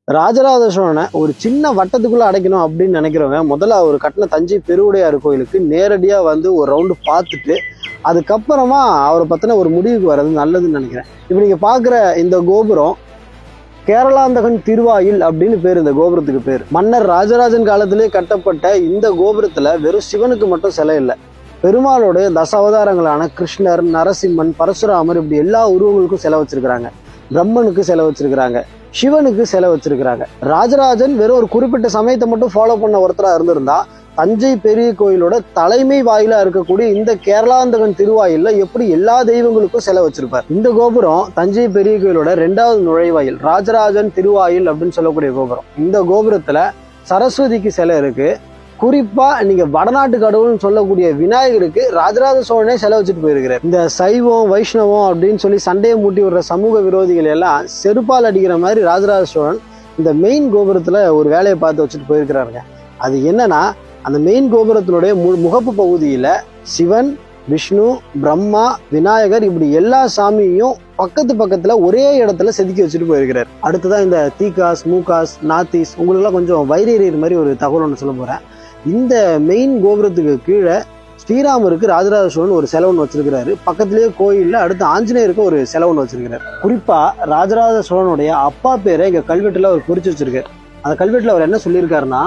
ராஜராஜ சோழனை ஒரு சின்ன வட்டத்துக்குள்ள அடைக்கணும் அப்படின்னு நினைக்கிறவங்க முதல்ல அவர் கட்டின தஞ்சை பெருவுடையார் கோயிலுக்கு நேரடியா வந்து ஒரு ரவுண்டு பார்த்துட்டு அதுக்கப்புறமா அவரை பத்தின ஒரு முடிவுக்கு வர்றது நல்லதுன்னு நினைக்கிறேன் இப்போ நீங்க பாக்குற இந்த கோபுரம் கேரளாந்தகன் திருவாயில் அப்படின்னு பேர் இந்த கோபுரத்துக்கு பேர் மன்னர் ராஜராஜன் காலத்திலே கட்டப்பட்ட இந்த கோபுரத்துல வெறும் சிவனுக்கு மட்டும் சிலை இல்லை பெருமாளோட தச அவதாரங்களான கிருஷ்ணர் நரசிம்மன் பரசுராமர் இப்படி எல்லா உருவங்களுக்கும் சிலை வச்சிருக்கிறாங்க பிரம்மனுக்கு சிலை வச்சிருக்கிறாங்க சிவனுக்கு சிலை வச்சிருக்கிறாங்க ராஜராஜன் வெறும் ஒரு குறிப்பிட்ட சமயத்தை மட்டும் ஃபாலோ பண்ண ஒருத்தரா இருந்திருந்தா தஞ்சை பெரிய கோயிலோட தலைமை வாயிலா இருக்கக்கூடிய இந்த கேரளாந்தகன் திருவாயில்ல எப்படி எல்லா தெய்வங்களுக்கும் சிலை வச்சிருப்பார் இந்த கோபுரம் தஞ்சை பெரிய கோயிலோட ரெண்டாவது நுழைவாயில் ராஜராஜன் திருவாயில் அப்படின்னு சொல்லக்கூடிய கோபுரம் இந்த கோபுரத்துல சரஸ்வதிக்கு சிலை இருக்கு குறிப்பா நீங்க வடநாட்டு கடவுள்னு சொல்லக்கூடிய விநாயகருக்கு ராஜராஜ சோழனே சிலை வச்சுட்டு போயிருக்கிறார் இந்த சைவம் வைஷ்ணவம் அப்படின்னு சொல்லி சண்டையை மூட்டி விடுற சமூக விரோதிகள் எல்லாம் செருப்பால் அடிக்கிற மாதிரி ராஜராஜ சோழன் இந்த மெயின் கோபுரத்துல ஒரு வேலையை பார்த்து வச்சுட்டு போயிருக்கிறாருங்க அது என்னன்னா அந்த மெயின் கோபுரத்தினுடைய மு- முகப்பு பகுதியில சிவன் விஷ்ணு பிரம்மா விநாயகர் இப்படி எல்லா சாமியையும் பக்கத்து பக்கத்துல ஒரே இடத்துல செதுக்கி வச்சுட்டு போயிருக்கிறார் அடுத்ததான் இந்த தீகாஸ் மூகாஸ் நாத்தீஸ் உங்களுக்குலாம் கொஞ்சம் வைரேரியர் மாதிரி ஒரு தகவல் ஒன்று சொல்ல போறேன் இந்த மெயின் கோபுரத்துக்கு கீழே ஸ்ரீராமருக்கு ராஜராஜ சோழன் ஒரு செலவுன்னு வச்சிருக்கிறாரு பக்கத்திலேயே கோயில்ல அடுத்து ஆஞ்சநேயருக்கு ஒரு செலவுன்னு வச்சிருக்கிறாரு குறிப்பா ராஜராஜ சோழனுடைய அப்பா பேரை இங்க கல்வெட்டுல அவர் குறிச்சு வச்சிருக்காரு அந்த கல்வெட்டுல அவர் என்ன சொல்லியிருக்காருன்னா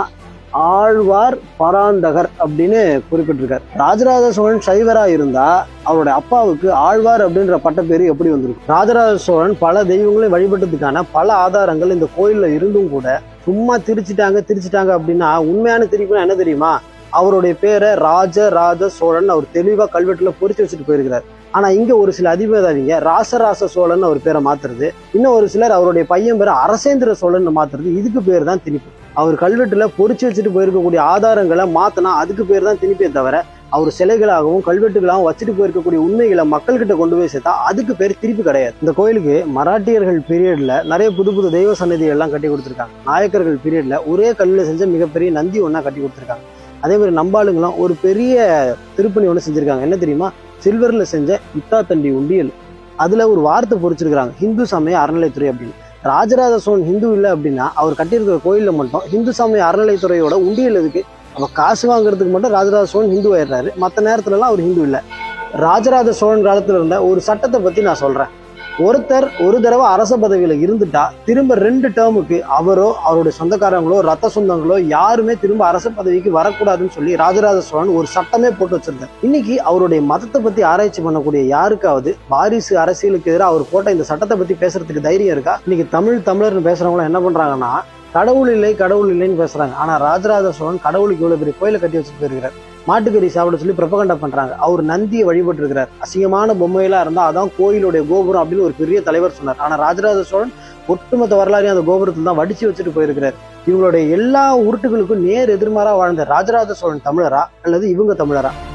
ஆழ்வார் பராந்தகர் அப்படின்னு குறிப்பிட்டிருக்கார் ராஜராஜ சோழன் சைவரா இருந்தா அவருடைய அப்பாவுக்கு ஆழ்வார் அப்படின்ற பட்டப்பேரு எப்படி வந்திருக்கும் ராஜராஜ சோழன் பல தெய்வங்களையும் வழிபட்டதுக்கான பல ஆதாரங்கள் இந்த கோயில்ல இருந்தும் கூட சும்மா திரிச்சிட்டாங்க திரிச்சிட்டாங்க அப்படின்னா உண்மையான திரிப்புனா என்ன தெரியுமா அவருடைய பேரை ராஜ ராஜ சோழன் அவர் தெளிவா கல்வெட்டுல பொறிச்சு வச்சுட்டு போயிருக்கிறார் ஆனா இங்க ஒரு சில அதிபதிங்க ராசராச சோழன் அவர் பேரை மாத்துறது இன்னும் ஒரு சிலர் அவருடைய பையன் பேரை அரசேந்திர சோழன் மாத்துறது இதுக்கு பேர் தான் திணிப்பு அவர் கல்வெட்டுல பொறிச்சு வச்சுட்டு போயிருக்கக்கூடிய ஆதாரங்களை மாத்தினா அதுக்கு பேர் தான் திணிப்பே தவிர அவர் சிலைகளாகவும் கல்வெட்டுகளாகவும் வச்சுட்டு போயிருக்கக்கூடிய உண்மைகளை மக்கள்கிட்ட கொண்டு போய் சேர்த்தா அதுக்கு பேர் திருப்பி கிடையாது இந்த கோயிலுக்கு மராட்டியர்கள் பீரியட்ல நிறைய புது புது தெய்வ சன்னதிகள் எல்லாம் கட்டி கொடுத்துருக்காங்க நாயக்கர்கள் பீரியட்ல ஒரே கல்லில் செஞ்ச மிகப்பெரிய நந்தி ஒண்ணா கட்டி கொடுத்துருக்காங்க அதே மாதிரி நம்பாளுங்களும் ஒரு பெரிய திருப்பணி ஒன்று செஞ்சிருக்காங்க என்ன தெரியுமா சில்வர்ல செஞ்ச இத்தா தண்டி உண்டியல் அதுல ஒரு வார்த்தை பொறிச்சிருக்காங்க ஹிந்து சமய அறநிலைத்துறை அப்படின்னு ராஜராஜ சோழன் ஹிந்து இல்லை அப்படின்னா அவர் கட்டியிருக்கிற கோயில்ல மட்டும் ஹிந்து சமய அறநிலைத்துறையோட உண்டியல் இருக்கு நம்ம காசு வாங்குறதுக்கு மட்டும் ராஜராஜ சோழன் ஹிந்து ஆயிடுறாரு மற்ற நேரத்துலலாம் அவர் ஹிந்து இல்லை ராஜராஜ சோழன் காலத்துல இருந்த ஒரு சட்டத்தை பத்தி நான் சொல்றேன் ஒருத்தர் ஒரு தடவை அரச பதவியில இருந்துட்டா திரும்ப ரெண்டு டேர்முக்கு அவரோ அவருடைய சொந்தக்காரங்களோ ரத்த சொந்தங்களோ யாருமே திரும்ப அரச பதவிக்கு வரக்கூடாதுன்னு சொல்லி ராஜராஜ சோழன் ஒரு சட்டமே போட்டு வச்சிருந்தார் இன்னைக்கு அவருடைய மதத்தை பத்தி ஆராய்ச்சி பண்ணக்கூடிய யாருக்காவது வாரிசு அரசியலுக்கு எதிராக அவர் போட்ட இந்த சட்டத்தை பத்தி பேசுறதுக்கு தைரியம் இருக்கா இன்னைக்கு தமிழ் தமிழர்னு பேசுறவங்க என்ன பண்றாங்கன்னா கடவுள் இல்லை கடவுள் இல்லைன்னு பேசுறாங்க ஆனா ராஜராஜ சோழன் கடவுளுக்கு இவ்வளவு பெரிய கோயிலை கட்டி வச்சுட்டு போயிருக்கிறார் மாட்டுக்கறி சாப்பிட சொல்லி பிரபகண்டா பண்றாங்க அவர் நந்தியை வழிபட்டு இருக்கிறார் அசிங்கமான பொம்மையெல்லாம் இருந்தா அதான் கோயிலுடைய கோபுரம் அப்படின்னு ஒரு பெரிய தலைவர் சொன்னார் ஆனா ராஜராஜ சோழன் ஒட்டுமொத்த வரலாறையும் அந்த கோபுரத்தில் தான் வடிச்சு வச்சுட்டு போயிருக்கிறார் இவங்களுடைய எல்லா உருட்டுகளுக்கும் நேர் எதிர்மாறா வாழ்ந்த ராஜராஜ சோழன் தமிழரா அல்லது இவங்க தமிழரா